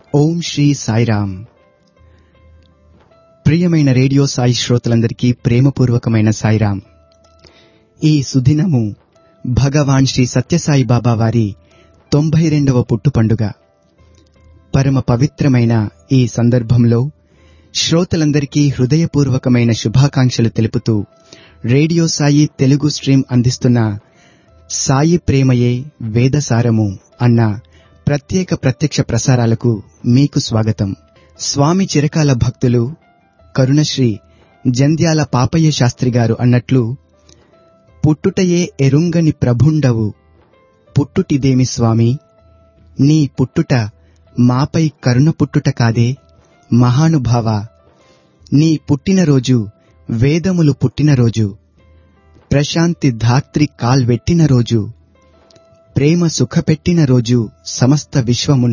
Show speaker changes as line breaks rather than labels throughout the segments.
ఓం శ్రీ సాయిరామ్ ప్రియమైన రేడియో సాయి శ్రోతలందరికీ ప్రేమపూర్వకమైన సాయిరామ్ ఈ సుదినము భగవాన్ శ్రీ సత్యసాయి బాబా వారి తొంభై రెండవ పుట్టు పండుగ పరమ పవిత్రమైన ఈ సందర్భంలో శ్రోతలందరికీ హృదయపూర్వకమైన శుభాకాంక్షలు తెలుపుతూ రేడియో సాయి తెలుగు స్ట్రీమ్ అందిస్తున్న సాయి ప్రేమయే వేదసారము అన్న ప్రత్యేక ప్రత్యక్ష ప్రసారాలకు మీకు స్వాగతం స్వామి చిరకాల భక్తులు కరుణశ్రీ జంధ్యాల పాపయ్య శాస్త్రి గారు అన్నట్లు పుట్టుటయే ఎరుంగని ప్రభుండవు పుట్టుటిదేమి స్వామి నీ పుట్టుట మాపై కరుణ పుట్టుట కాదే మహానుభావ నీ పుట్టినరోజు వేదములు పుట్టినరోజు ప్రశాంతి ధాత్రి కాల్వెట్టిన రోజు ప్రేమ సుఖపెట్టిన రోజు సమస్త విశ్వమున్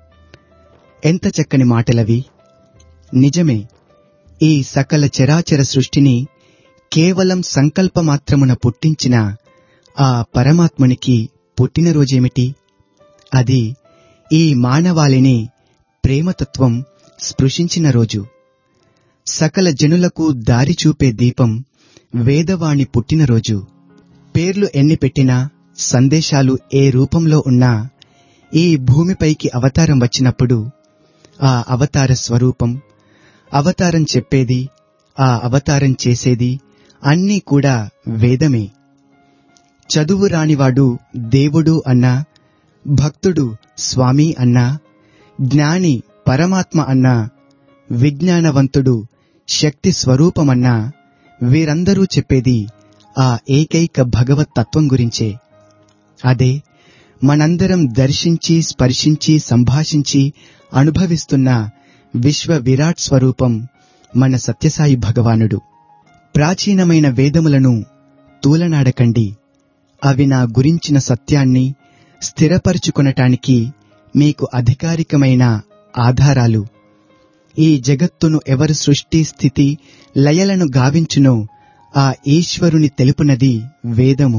ఎంత చక్కని మాటలవి నిజమే ఈ సకల చరాచర సృష్టిని కేవలం సంకల్పమాత్రమున పుట్టించిన ఆ పరమాత్మునికి పుట్టినరోజేమిటి అది ఈ మానవాళిని ప్రేమతత్వం స్పృశించిన రోజు సకల జనులకు దారి చూపే దీపం వేదవాణి పుట్టినరోజు పేర్లు ఎన్ని పెట్టినా సందేశాలు ఏ రూపంలో ఉన్నా ఈ భూమిపైకి అవతారం వచ్చినప్పుడు ఆ అవతార స్వరూపం అవతారం చెప్పేది ఆ అవతారం చేసేది అన్నీ కూడా వేదమే చదువు రానివాడు దేవుడు అన్నా భక్తుడు స్వామి అన్నా జ్ఞాని పరమాత్మ అన్నా విజ్ఞానవంతుడు శక్తి స్వరూపమన్నా వీరందరూ చెప్పేది ఆ ఏకైక భగవత్ తత్వం గురించే అదే మనందరం దర్శించి స్పర్శించి సంభాషించి అనుభవిస్తున్న విశ్వ విరాట్ స్వరూపం మన సత్యసాయి భగవానుడు ప్రాచీనమైన వేదములను తూలనాడకండి అవి నా గురించిన సత్యాన్ని స్థిరపరుచుకొనటానికి మీకు అధికారికమైన ఆధారాలు ఈ జగత్తును ఎవరు సృష్టి స్థితి లయలను గావించునో ఆ ఈశ్వరుని తెలుపునది వేదము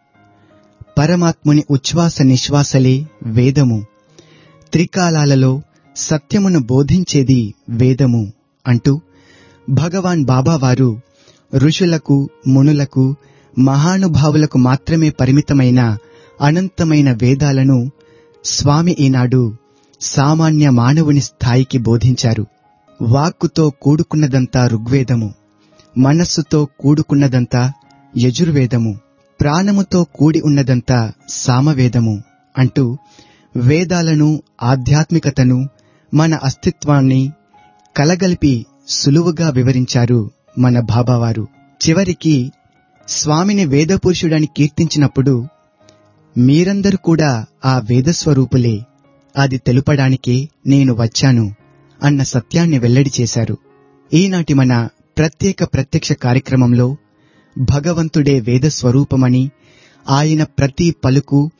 పరమాత్ముని ఉచ్ఛ్వాస నిశ్వాసలే వేదము త్రికాలాలలో సత్యమును బోధించేది వేదము అంటూ భగవాన్ బాబావారు ఋషులకు మునులకు మహానుభావులకు మాత్రమే పరిమితమైన అనంతమైన వేదాలను స్వామి ఈనాడు సామాన్య మానవుని స్థాయికి బోధించారు వాక్కుతో కూడుకున్నదంతా ఋగ్వేదము మనస్సుతో కూడుకున్నదంతా యజుర్వేదము ప్రాణముతో కూడి ఉన్నదంతా సామవేదము అంటూ వేదాలను ఆధ్యాత్మికతను మన అస్తిత్వాన్ని కలగలిపి సులువుగా వివరించారు మన బాబావారు చివరికి స్వామిని వేదపురుషుడని కీర్తించినప్పుడు మీరందరూ కూడా ఆ వేదస్వరూపులే అది తెలుపడానికే నేను వచ్చాను అన్న సత్యాన్ని వెల్లడి చేశారు ఈనాటి మన ప్రత్యేక ప్రత్యక్ష కార్యక్రమంలో భగవంతుడే వేద స్వరూపమని ఆయన ప్రతి పలుకు